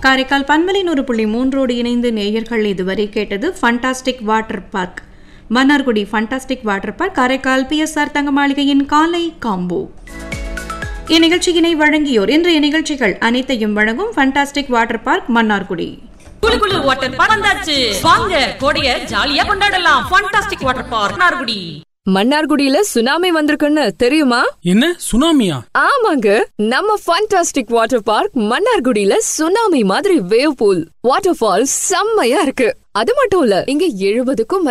காரைக்கால் பன்மலை நூறு புள்ளி மூன்றோடு இணைந்து நேயர்கள் இதுவரை கேட்டது fantastic water park Mannargudi fantastic water park Karaikal PSR தங்க மாளிகையின் காலை காம்போ இந்நிகழ்ச்சியினை வழங்கியோர் இன்றைய நிகழ்ச்சிகள் அனைத்தையும் வழங்கும் ஃபண்டாஸ்டிக் வாட்டர் பார்க் மன்னார்குடி குளு குளு வாட்டர் பார்க் வந்தாச்சு வாங்க கோடைய ஜாலியா கொண்டாடலாம் ஃபண்டாஸ்டிக் வாட்டர் பார்க் நார்குடி மன்னார்குடியில சுனாமி வந்திருக்குன்னு தெரியுமா என்ன சுனாமியா ஆமாங்க நம்ம ஃபண்டாஸ்டிக் வாட்டர் பார்க் மன்னார்குடியில சுனாமி மாதிரி வேவ் பூல் வாட்டர் ஃபால் செம்மையா இருக்கு அது மட்டும் இல்ல இங்க எழுபதுக்கும்